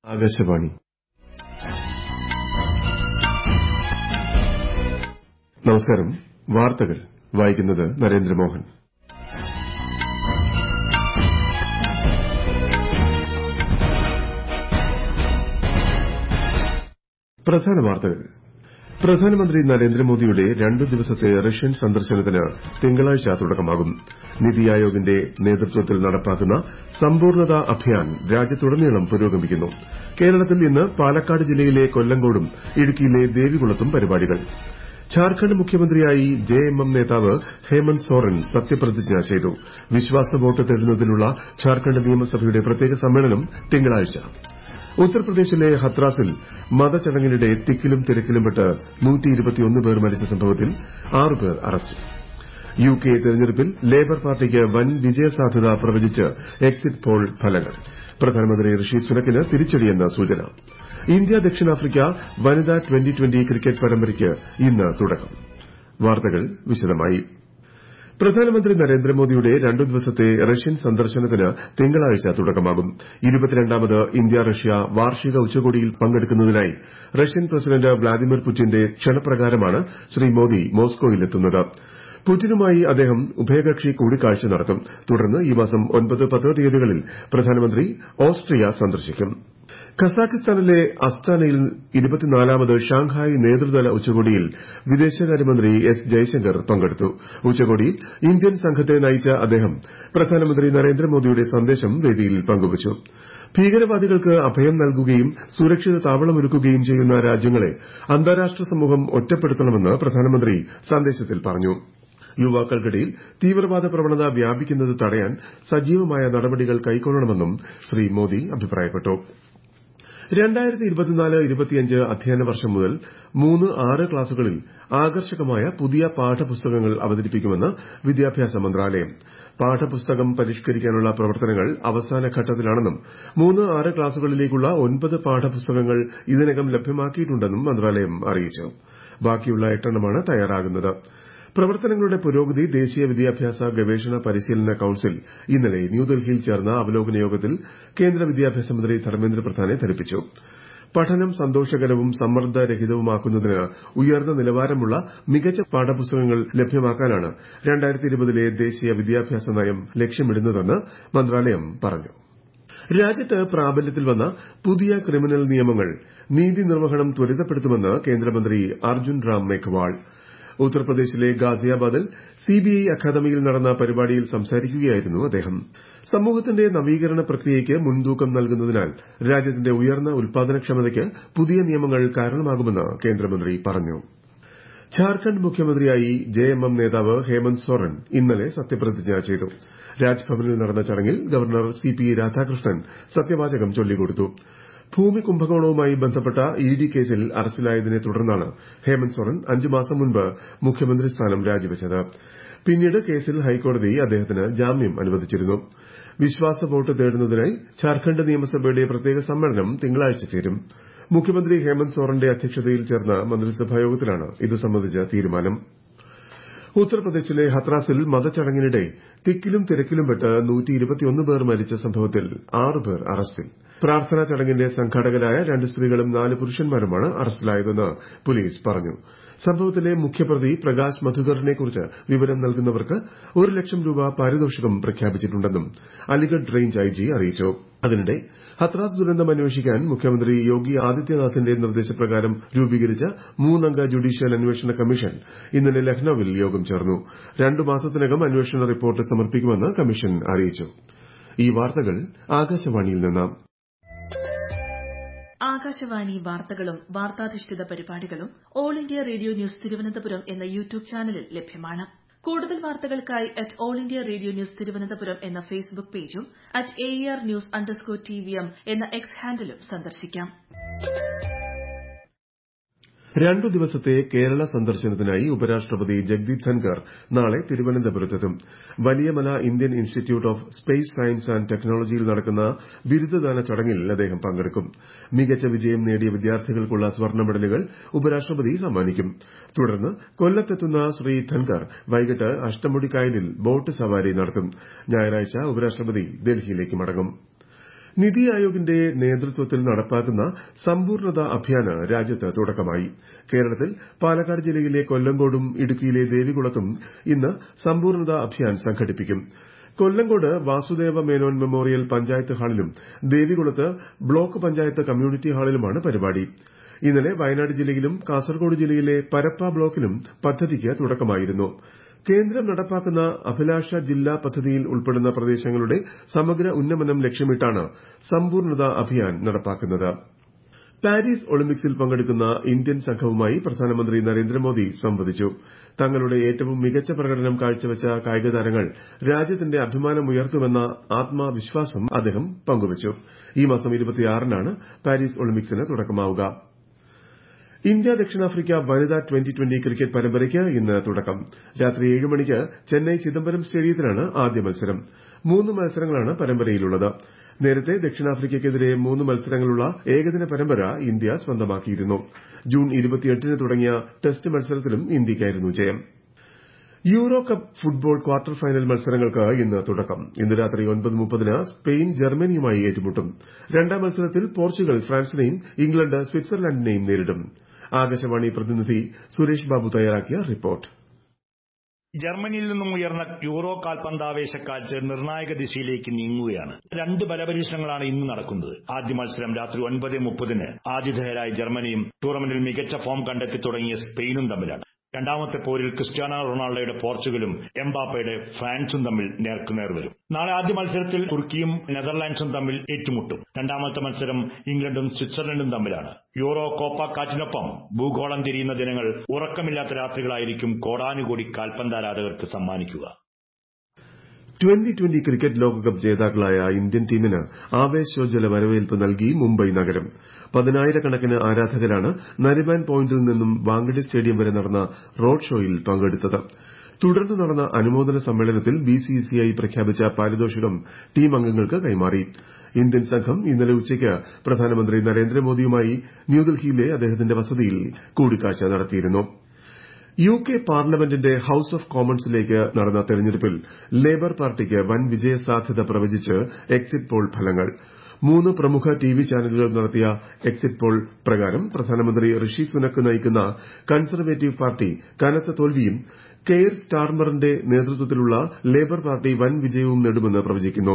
ആകാശവാണി നമസ്കാരം വാർത്തകൾ വായിക്കുന്നത് നരേന്ദ്രമോഹൻ പ്രധാന വാർത്തകൾ പ്രധാനമന്ത്രി നരേന്ദ്രമോദിയുടെ രണ്ടു ദിവസത്തെ റഷ്യൻ സന്ദർശനത്തിന് തിങ്കളാഴ്ച തുടക്കമാകും നിതി ആയോഗിന്റെ നേതൃത്വത്തിൽ നടപ്പാക്കുന്ന സമ്പൂർണ്ണത അഭിയാൻ രാജ്യത്തുടനീളം പുരോഗമിക്കുന്നു കേരളത്തിൽ ഇന്ന് പാലക്കാട് ജില്ലയിലെ കൊല്ലങ്കോടും ഇടുക്കിയിലെ ദേവികുളത്തും പരിപാടികൾ ഝാർഖണ്ഡ് മുഖ്യമന്ത്രിയായി ജെഎംഎം നേതാവ് ഹേമന്ത് സോറൻ സത്യപ്രതിജ്ഞ ചെയ്തു വിശ്വാസ വോട്ട് തേടുന്നതിനുള്ള ഝാർഖണ്ഡ് നിയമസഭയുടെ പ്രത്യേക സമ്മേളനം തിങ്കളാഴ്ച ഉത്തർപ്രദേശിലെ ഹത്രാസിൽ മതചടങ്ങിനിടെ തിക്കിലും തിരക്കിലും പെട്ട് പേർ മരിച്ച സംഭവത്തിൽ ആറ് പേർ അറസ്റ്റിൽ യുകെ തെരഞ്ഞെടുപ്പിൽ ലേബർ പാർട്ടിക്ക് വൻ വിജയസാധ്യത പ്രവചിച്ച് എക്സിറ്റ് പോൾ ഫലങ്ങൾ പ്രധാനമന്ത്രി ഋഷി സുനക്കിന് തിരിച്ചടിയെന്ന് സൂചന ഇന്ത്യ ദക്ഷിണാഫ്രിക്ക വനിതാ ട്വന്റി ട്വന്റി ക്രിക്കറ്റ് പരമ്പരയ്ക്ക് ഇന്ന് തുടക്കം വാർത്തകൾ വിശദമായി പ്രധാനമന്ത്രി നരേന്ദ്രമോദിയുടെ രണ്ടു ദിവസത്തെ റഷ്യൻ സന്ദർശനത്തിന് തിങ്കളാഴ്ച തുടക്കമാകും ഇരുപത്തിരണ്ടാമത് ഇന്ത്യ റഷ്യ വാർഷിക ഉച്ചകോടിയിൽ പങ്കെടുക്കുന്നതിനായി റഷ്യൻ പ്രസിഡന്റ് വ്ളാദിമിർ പുടിന്റെ ക്ഷണപ്രകാരമാണ് ശ്രീ മോദി മോസ്കോയിലെത്തുന്നത് പുടിനുമായി അദ്ദേഹം ഉഭയകക്ഷി കൂടിക്കാഴ്ച നടത്തും തുടർന്ന് ഈ മാസം ഒൻപത് പത്ത് തീയതികളിൽ പ്രധാനമന്ത്രി ഓസ്ട്രിയ സന്ദർശിക്കും ഖസാക്കിസ്ഥാനിലെ അസ്താനയിൽ ഇരുപത്തിനാലാമത് ഷാങ്ഹായ് നേതൃതല ഉച്ചകോടിയിൽ വിദേശകാര്യമന്ത്രി എസ് ജയശങ്കർ പങ്കെടുത്തു ഉച്ചകോടിയിൽ ഇന്ത്യൻ സംഘത്തെ നയിച്ച അദ്ദേഹം പ്രധാനമന്ത്രി നരേന്ദ്രമോദിയുടെ സന്ദേശം വേദിയിൽ പങ്കുവച്ചു ഭീകരവാദികൾക്ക് അഭയം നൽകുകയും സുരക്ഷിത താവളമൊരുക്കുകയും ചെയ്യുന്ന രാജ്യങ്ങളെ അന്താരാഷ്ട്ര സമൂഹം ഒറ്റപ്പെടുത്തണമെന്ന് പ്രധാനമന്ത്രി സന്ദേശത്തിൽ പറഞ്ഞു യുവാക്കൾക്കിടയിൽ തീവ്രവാദ പ്രവണത വ്യാപിക്കുന്നത് തടയാൻ സജീവമായ നടപടികൾ കൈക്കൊള്ളണമെന്നും ശ്രീ മോദി അഭിപ്രായപ്പെട്ടു അധ്യയന വർഷം മുതൽ മൂന്ന് ആറ് ക്ലാസുകളിൽ ആകർഷകമായ പുതിയ പാഠപുസ്തകങ്ങൾ അവതരിപ്പിക്കുമെന്ന് വിദ്യാഭ്യാസ മന്ത്രാലയം പാഠപുസ്തകം പരിഷ്കരിക്കാനുള്ള പ്രവർത്തനങ്ങൾ അവസാന ഘട്ടത്തിലാണെന്നും മൂന്ന് ആറ് ക്ലാസുകളിലേക്കുള്ള ഒൻപത് പാഠപുസ്തകങ്ങൾ ഇതിനകം ലഭ്യമാക്കിയിട്ടുണ്ടെന്നും മന്ത്രാലയം അറിയിച്ചു ബാക്കിയുള്ള എട്ടെണ്ണമാണ് തയ്യാറാകുന്നത് പ്രവർത്തനങ്ങളുടെ പുരോഗതി ദേശീയ വിദ്യാഭ്യാസ ഗവേഷണ പരിശീലന കൌൺസിൽ ഇന്നലെ ന്യൂഡൽഹിയിൽ ചേർന്ന അവലോകന യോഗത്തിൽ കേന്ദ്ര വിദ്യാഭ്യാസ മന്ത്രി ധർമ്മേന്ദ്ര പ്രധാനെ ധരിപ്പിച്ചു പഠനം സന്തോഷകരവും സമ്മർദ്ദരഹിതവുമാക്കുന്നതിന് ഉയർന്ന നിലവാരമുള്ള മികച്ച പാഠപുസ്തകങ്ങൾ ലഭ്യമാക്കാനാണ് ലെ ദേശീയ വിദ്യാഭ്യാസ നയം ലക്ഷ്യമിടുന്നതെന്ന് മന്ത്രാലയം പറഞ്ഞു രാജ്യത്ത് പ്രാബല്യത്തിൽ വന്ന പുതിയ ക്രിമിനൽ നിയമങ്ങൾ നീതി നിർവ്വഹണം ത്വരിതപ്പെടുത്തുമെന്ന് കേന്ദ്രമന്ത്രി അർജുൻ റാം മേഘ്വാൾ ഉത്തർപ്രദേശിലെ ഗാസിയാബാദിൽ സിബിഐ അക്കാദമിയിൽ നടന്ന പരിപാടിയിൽ സംസാരിക്കുകയായിരുന്നു അദ്ദേഹം സമൂഹത്തിന്റെ നവീകരണ പ്രക്രിയയ്ക്ക് മുൻതൂക്കം നൽകുന്നതിനാൽ രാജ്യത്തിന്റെ ഉയർന്ന ഉൽപാദനക്ഷമതയ്ക്ക് പുതിയ നിയമങ്ങൾ കാരണമാകുമെന്ന് കേന്ദ്രമന്ത്രി പറഞ്ഞു ഝാർഖണ്ഡ് മുഖ്യമന്ത്രിയായി ജെഎംഎം നേതാവ് ഹേമന്ത് സോറൻ ഇന്നലെ സത്യപ്രതിജ്ഞ ചെയ്തു രാജ്ഭവനിൽ നടന്ന ചടങ്ങിൽ ഗവർണർ സി പി രാധാകൃഷ്ണൻ സത്യവാചകം ചൊല്ലിക്കൊടുത്തു ഭൂമി കുംഭകോണവുമായി ബന്ധപ്പെട്ട ഇഡി കേസിൽ അറസ്റ്റിലായതിനെ തുടർന്നാണ് ഹേമന്ത് സോറൻ അഞ്ചു മാസം മുൻപ് മുഖ്യമന്ത്രി സ്ഥാനം രാജിവച്ചത് പിന്നീട് കേസിൽ ഹൈക്കോടതി അദ്ദേഹത്തിന് ജാമ്യം അനുവദിച്ചിരുന്നു വിശ്വാസ വോട്ട് തേടുന്നതിനായി ഝാർഖണ്ഡ് നിയമസഭയുടെ പ്രത്യേക സമ്മേളനം തിങ്കളാഴ്ച ചേരും മുഖ്യമന്ത്രി ഹേമന്ത് സോറന്റെ അധ്യക്ഷതയിൽ ചേർന്ന മന്ത്രിസഭാ യോഗത്തിലാണ് ഇതു സംബന്ധിച്ച തീരുമാനം ഉത്തർപ്രദേശിലെ ഹത്രാസിൽ മതചടങ്ങിനിടെ തിക്കിലും തിരക്കിലും പെട്ട് പേർ മരിച്ച സംഭവത്തിൽ ആറ് പേർ അറസ്റ്റിൽ പ്രാർത്ഥനാ ചടങ്ങിന്റെ സംഘാടകരായ രണ്ട് സ്ത്രീകളും നാല് പുരുഷന്മാരുമാണ് അറസ്റ്റിലായതെന്ന് പോലീസ് പറഞ്ഞു സംഭവത്തിലെ മുഖ്യപ്രതി പ്രകാശ് മധുകറിനെക്കുറിച്ച് വിവരം നൽകുന്നവർക്ക് ഒരു ലക്ഷം രൂപ പാരിതോഷികം പ്രഖ്യാപിച്ചിട്ടുണ്ടെന്നും അലിഗഡ് റേഞ്ച് ഐജി അറിയിച്ചു അതിനിടെ ഹത്രാസ് ദുരന്തം അന്വേഷിക്കാൻ മുഖ്യമന്ത്രി യോഗി ആദിത്യനാഥിന്റെ നിർദ്ദേശപ്രകാരം രൂപീകരിച്ച മൂന്നംഗ ജുഡീഷ്യൽ അന്വേഷണ കമ്മീഷൻ ഇന്നലെ ലക്നൌവിൽ യോഗം ചേർന്നു രണ്ടു മാസത്തിനകം അന്വേഷണ റിപ്പോർട്ട് സമർപ്പിക്കുമെന്ന് കമ്മീഷൻ അറിയിച്ചു ഈ വാർത്തകൾ ആകാശവാണിയിൽ നിന്ന് ആകാശവാണി വാർത്തകളും വാർത്താധിഷ്ഠിത പരിപാടികളും All India Radio news Thiruvananthapuram എന്ന യൂട്യൂബ് ചാനലിൽ ലഭ്യമാണ് കൂടുതൽ വാർത്തകൾക്കായി at All India Radio news Thiruvananthapuram എന്ന ഫേസ്ബുക്ക് പേജും at A R news underscore T V M എന്ന എക്സ് ഹാൻഡിലും സന്ദർശിക്കാം രണ്ടു ദിവസത്തെ കേരള സന്ദർശനത്തിനായി ഉപരാഷ്ട്രപതി ജഗ്ദീപ് ധൻകർ നാളെ തിരുവനന്തപുരത്തെത്തും Valiyamala Indian Institute of Space Science and ടെക്നോളജിയിൽ നടക്കുന്ന ബിരുദദാന ചടങ്ങിൽ അദ്ദേഹം പങ്കെടുക്കും മികച്ച വിജയം നേടിയ വിദ്യാർത്ഥികൾക്കുള്ള സ്വർണ്ണ മെഡലുകൾ ഉപരാഷ്ട്രപതി സമ്മാനിക്കും തുടർന്ന് കൊല്ലത്തെത്തുന്ന ശ്രീ ധൻകർ വൈകിട്ട് അഷ്ടമുടിക്കായലിൽ ബോട്ട് സവാരി നടത്തും ഞായറാഴ്ച ഉപരാഷ്ട്രപതി ഡൽഹിയിലേക്ക് മടങ്ങും നിതി ആയോഗിന്റെ നേതൃത്വത്തിൽ നടപ്പാക്കുന്ന സമ്പൂർണത അഭിയാന് രാജ്യത്ത് തുടക്കമായി കേരളത്തിൽ പാലക്കാട് ജില്ലയിലെ കൊല്ലങ്കോടും ഇടുക്കിയിലെ ദേവികുളത്തും ഇന്ന് സമ്പൂർണത അഭിയാൻ സംഘടിപ്പിക്കും കൊല്ലങ്കോട് വാസുദേവ മേനോൻ മെമ്മോറിയൽ പഞ്ചായത്ത് ഹാളിലും ദേവികുളത്ത് ബ്ലോക്ക് പഞ്ചായത്ത് കമ്മ്യൂണിറ്റി ഹാളിലുമാണ് പരിപാടി ഇന്നലെ വയനാട് ജില്ലയിലും കാസർഗോഡ് ജില്ലയിലെ പരപ്പ ബ്ലോക്കിലും പദ്ധതിക്ക് തുടക്കമായിരുന്നു കേന്ദ്രം നടപ്പാക്കുന്ന അഭിലാഷ ജില്ലാ പദ്ധതിയിൽ ഉൾപ്പെടുന്ന പ്രദേശങ്ങളുടെ സമഗ്ര ഉന്നമനം ലക്ഷ്യമിട്ടാണ് സമ്പൂർണത അഭിയാൻ നടപ്പാക്കുന്നത് പാരീസ് ഒളിമ്പിക്സിൽ പങ്കെടുക്കുന്ന ഇന്ത്യൻ സംഘവുമായി പ്രധാനമന്ത്രി നരേന്ദ്രമോദി സംവദിച്ചു തങ്ങളുടെ ഏറ്റവും മികച്ച പ്രകടനം കാഴ്ചവച്ച കായിക താരങ്ങൾ രാജ്യത്തിന്റെ അഭിമാനമുയർത്തുമെന്ന ആത്മവിശ്വാസം അദ്ദേഹം പങ്കുവച്ചു ഈ മാസം നാണ് പാരീസ് ഒളിമ്പിക്സിന് തുടക്കമാവുക ഇന്ത്യ ദക്ഷിണാഫ്രിക്ക വനിതാ ട്വന്റി ട്വന്റി ക്രിക്കറ്റ് പരമ്പരയ്ക്ക് ഇന്ന് തുടക്കം രാത്രി ഏഴ് മണിക്ക് ചെന്നൈ ചിദംബരം സ്റ്റേഡിയത്തിലാണ് ആദ്യ മത്സരം മൂന്ന് മത്സരങ്ങളാണ് പരമ്പരയിലുള്ളത് നേരത്തെ ദക്ഷിണാഫ്രിക്കയ്ക്കെതിരെ മൂന്ന് മത്സരങ്ങളുള്ള ഏകദിന പരമ്പര ഇന്ത്യ സ്വന്തമാക്കിയിരുന്നു ജൂൺ ന് തുടങ്ങിയ ടെസ്റ്റ് മത്സരത്തിലും ഇന്ത്യയ്ക്കായിരുന്നു ജയം Euro cup football quarter final മത്സരങ്ങൾക്ക് ഇന്ന് തുടക്കം ഇന്ന് രാത്രി ഒൻപത് മുപ്പതിന് സ്പെയിൻ ജർമ്മനിയുമായി ഏറ്റുമുട്ടും രണ്ടാം മത്സരത്തിൽ പോർച്ചുഗൽ ഫ്രാൻസിനെയും ഇംഗ്ലണ്ട് സ്വിറ്റ്സർലൻഡിനെയും നേരിടും ആകാശവാണി പ്രതിനിധി സുരേഷ് ബാബു തയ്യാറാക്കിയ റിപ്പോർട്ട് ജർമ്മനിയിൽ നിന്നും ഉയർന്ന യൂറോ കാൽപന്താവേശക്കാറ്റ് നിർണായക ദിശയിലേക്ക് നീങ്ങുകയാണ് രണ്ട് ബലപരീക്ഷണങ്ങളാണ് ഇന്ന് നടക്കുന്നത് ആദ്യ മത്സരം രാത്രി ഒൻപത് മുപ്പതിന് ആതിഥേയരായ ജർമ്മനിയും ടൂർണമെന്റിൽ മികച്ച ഫോം കണ്ടെത്തി തുടങ്ങിയ സ്പെയിനും തമ്മിലാണ് രണ്ടാമത്തെ പോരിൽ ക്രിസ്ത്യാനോ റൊണാൾഡോയുടെ പോർച്ചുഗലും എംബാപ്പയുടെ ഫ്രാൻസും തമ്മിൽ നേർക്കുനേർ വരും നാളെ ആദ്യ മത്സരത്തിൽ തുർക്കിയും നെതർലാൻഡ്സും തമ്മിൽ ഏറ്റുമുട്ടും രണ്ടാമത്തെ മത്സരം ഇംഗ്ലണ്ടും സ്വിറ്റ്സർലൻഡും തമ്മിലാണ് യൂറോ കോപ്പ കാറ്റിനൊപ്പം ഭൂഗോളം തിരിയുന്ന ദിനങ്ങൾ ഉറക്കമില്ലാത്ത രാത്രികളായിരിക്കും കോടാനുകോടി കാൽപന്താരാധകർക്ക് സമ്മാനിക്കുക ട്വന്റി ട്വന്റി ക്രിക്കറ്റ് ലോകകപ്പ് ജേതാക്കളായ ഇന്ത്യൻ ടീമിന് ആവേശോജ്വല വരവേൽപ്പ് നൽകി മുംബൈ നഗരം പതിനായിരക്കണക്കിന് ആരാധകരാണ് നരിമാൻ പോയിന്റിൽ നിന്നും വാങ്കഡെ സ്റ്റേഡിയം വരെ നടന്ന റോഡ് ഷോയിൽ പങ്കെടുത്തത് തുടർന്ന് നടന്ന അനുമോദന സമ്മേളനത്തിൽ ബിസിസിഐ പ്രഖ്യാപിച്ച പാരിതോഷികം ടീം അംഗങ്ങൾക്ക് കൈമാറി ഇന്ത്യൻ സംഘം ഇന്നലെ ഉച്ചയ്ക്ക് പ്രധാനമന്ത്രി നരേന്ദ്രമോദിയുമായി ന്യൂഡൽഹിയിലെ അദ്ദേഹത്തിന്റെ വസതിയിൽ കൂടിക്കാഴ്ച നടത്തിയിരുന്നു യു കെ പാർലമെന്റിന്റെ ഹൌസ് ഓഫ് കോമൺസിലേക്ക് നടന്ന തെരഞ്ഞെടുപ്പിൽ ലേബർ പാർട്ടിക്ക് വൻ വിജയസാധ്യത പ്രവചിച്ച് എക്സിറ്റ് പോൾ ഫലങ്ങൾ മൂന്ന് പ്രമുഖ ടിവി ചാനലുകൾ നടത്തിയ എക്സിറ്റ് പോൾ പ്രകാരം പ്രധാനമന്ത്രി ഋഷി സുനക് നയിക്കുന്ന കൺസർവേറ്റീവ് പാർട്ടി കനത്ത തോൽവിയും കെയർ സ്റ്റാർമറിന്റെ നേതൃത്വത്തിലുള്ള ലേബർ പാർട്ടി വൻ വിജയവും നേടുമെന്ന് പ്രവചിക്കുന്നു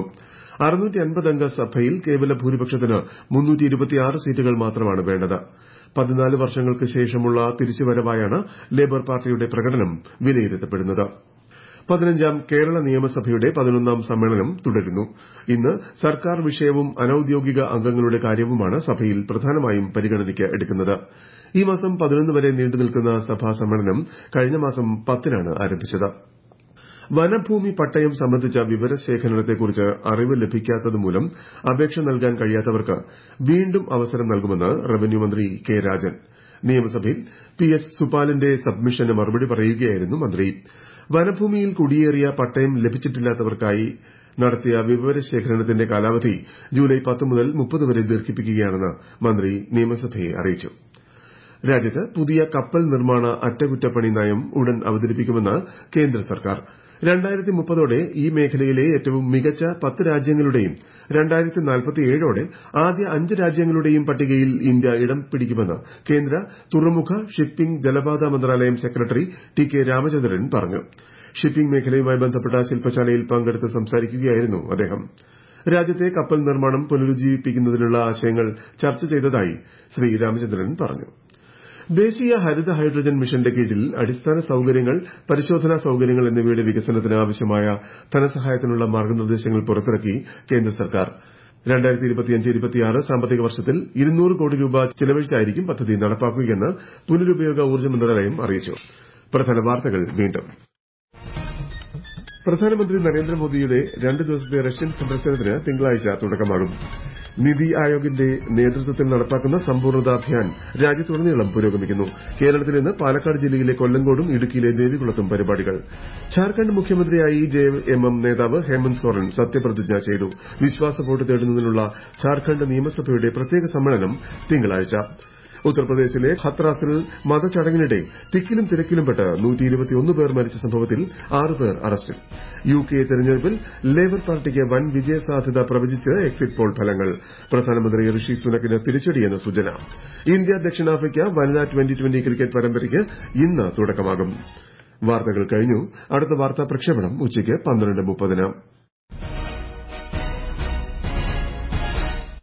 അംഗ സഭയിൽ കേവല ഭൂരിപക്ഷത്തിന് സീറ്റുകൾ മാത്രമാണ് വേണ്ടത് പതിനാല് വർഷങ്ങൾക്ക് ശേഷമുള്ള തിരിച്ചുവരവായാണ് ലേബർ പാർട്ടിയുടെ പ്രകടനം വിലയിരുത്തപ്പെടുന്നത് പതിനഞ്ചാം കേരള നിയമസഭയുടെ പതിനൊന്നാം സമ്മേളനം തുടരുന്നു ഇന്ന് സർക്കാർ വിഷയവും അനൌദ്യോഗിക അംഗങ്ങളുടെ കാര്യവുമാണ് സഭയിൽ പ്രധാനമായും പരിഗണനയ്ക്ക് എടുക്കുന്നത് ഈ മാസം പതിനൊന്ന് വരെ നീണ്ടുനിൽക്കുന്ന സഭാ സമ്മേളനം കഴിഞ്ഞ മാസം പത്തിനാണ് ആരംഭിച്ചത് വനഭൂമി പട്ടയം സംബന്ധിച്ച വിവരശേഖരണത്തെക്കുറിച്ച് അറിവ് ലഭിക്കാത്തതുമൂലം അപേക്ഷ നൽകാൻ കഴിയാത്തവർക്ക് വീണ്ടും അവസരം നൽകുമെന്ന് റവന്യൂ മന്ത്രി കെ രാജൻ നിയമസഭയിൽ പി എസ് സുപാലിന്റെ സബ്മിഷന് മറുപടി പറയുകയായിരുന്നു മന്ത്രി വനഭൂമിയിൽ കുടിയേറിയ പട്ടയം ലഭിച്ചിട്ടില്ലാത്തവർക്കായി നടത്തിയ വിവരശേഖരണത്തിന്റെ കാലാവധി ജൂലൈ പത്ത് മുതൽ മുപ്പത് വരെ ദീർഘിപ്പിക്കുകയാണെന്ന് മന്ത്രി നിയമസഭയെ അറിയിച്ചു രാജ്യത്ത് പുതിയ കപ്പൽ നിർമ്മാണ അറ്റകുറ്റപ്പണി നയം ഉടൻ അവതരിപ്പിക്കുമെന്ന് കേന്ദ്ര സർക്കാർ രണ്ടായിരത്തി മുപ്പതോടെ ഈ മേഖലയിലെ ഏറ്റവും മികച്ച പത്ത് രാജ്യങ്ങളുടെയും രണ്ടായിരത്തി നാൽപ്പത്തിയേഴോടെ ആദ്യ അഞ്ച് രാജ്യങ്ങളുടെയും പട്ടികയിൽ ഇന്ത്യ ഇടം പിടിക്കുമെന്ന് കേന്ദ്ര തുറമുഖ ഷിപ്പിംഗ് ജലപാത മന്ത്രാലയം സെക്രട്ടറി ടി കെ രാമചന്ദ്രൻ പറഞ്ഞു ഷിപ്പിംഗ് മേഖലയുമായി ബന്ധപ്പെട്ട ശില്പശാലയിൽ പങ്കെടുത്ത് സംസാരിക്കുകയായിരുന്നു അദ്ദേഹം രാജ്യത്തെ കപ്പൽ നിർമ്മാണം പുനരുജ്ജീവിപ്പിക്കുന്നതിനുള്ള ആശയങ്ങൾ ചർച്ച ചെയ്തതായി ശ്രീ രാമചന്ദ്രൻ പറഞ്ഞു ദേശീയ ഹരിത ഹൈഡ്രജൻ മിഷന്റെ കീഴിൽ അടിസ്ഥാന സൌകര്യങ്ങൾ പരിശോധനാ സൌകര്യങ്ങൾ എന്നിവയുടെ വികസനത്തിന് ആവശ്യമായ ധനസഹായത്തിനുള്ള മാർഗ്ഗനിർദ്ദേശങ്ങൾ പുറത്തിറക്കി കേന്ദ്ര സർക്കാർ സാമ്പത്തിക വർഷത്തിൽ ഇരുന്നൂറ് കോടി രൂപ ചിലവഴിച്ചായിരിക്കും പദ്ധതി നടപ്പാക്കുകയെന്ന് പുനരുപയോഗ ഊർജ്ജ മന്ത്രാലയം അറിയിച്ചു പ്രധാന വാർത്തകൾ വീണ്ടും പ്രധാനമന്ത്രി നരേന്ദ്രമോദിയുടെ രണ്ട് ദിവസത്തെ റഷ്യൻ സന്ദർശനത്തിന് തിങ്കളാഴ്ച തുടക്കമാകും നിതി ആയോഗിന്റെ നേതൃത്വത്തിൽ നടപ്പാക്കുന്ന സമ്പൂർണ്ണത അഭിയാൻ രാജ്യത്തുടനീളം പുരോഗമിക്കുന്നു കേരളത്തിൽ ഇന്ന് പാലക്കാട് ജില്ലയിലെ കൊല്ലങ്കോടും ഇടുക്കിയിലെ ദേവികുളത്തും പരിപാടികൾ ഝാർഖണ്ഡ് മുഖ്യമന്ത്രിയായി ജെഎംഎം നേതാവ് ഹേമന്ത് സോറൻ സത്യപ്രതിജ്ഞ ചെയ്തു വിശ്വാസ വോട്ട് തേടുന്നതിനുള്ള ഝാർഖണ്ഡ് നിയമസഭയുടെ പ്രത്യേക സമ്മേളനം തിങ്കളാഴ്ച ഉത്തർപ്രദേശിലെ ഹത്രാസിൽ മതചടങ്ങിനിടെ തിക്കിലും തിരക്കിലും പെട്ട് പേർ മരിച്ച സംഭവത്തിൽ ആറ് പേർ അറസ്റ്റിൽ യു കെ തെരഞ്ഞെടുപ്പിൽ ലേബർ പാർട്ടിക്ക് വൻ വിജയസാധ്യത പ്രവചിച്ച് എക്സിറ്റ് പോൾ ഫലങ്ങൾ പ്രധാനമന്ത്രി ഋഷി സുനക്കിന് തിരിച്ചടിയെന്ന് സൂചന ഇന്ത്യ ദക്ഷിണാഫ്രിക്ക വനിതാ ട്വന്റി ട്വന്റി ക്രിക്കറ്റ് പരമ്പരയ്ക്ക് ഇന്ന് തുടക്കമാകും വാർത്തകൾ കഴിഞ്ഞു അടുത്ത വാർത്താ പ്രക്ഷേപണം ഉച്ചയ്ക്ക് പന്ത്രണ്ട് മുപ്പതിന്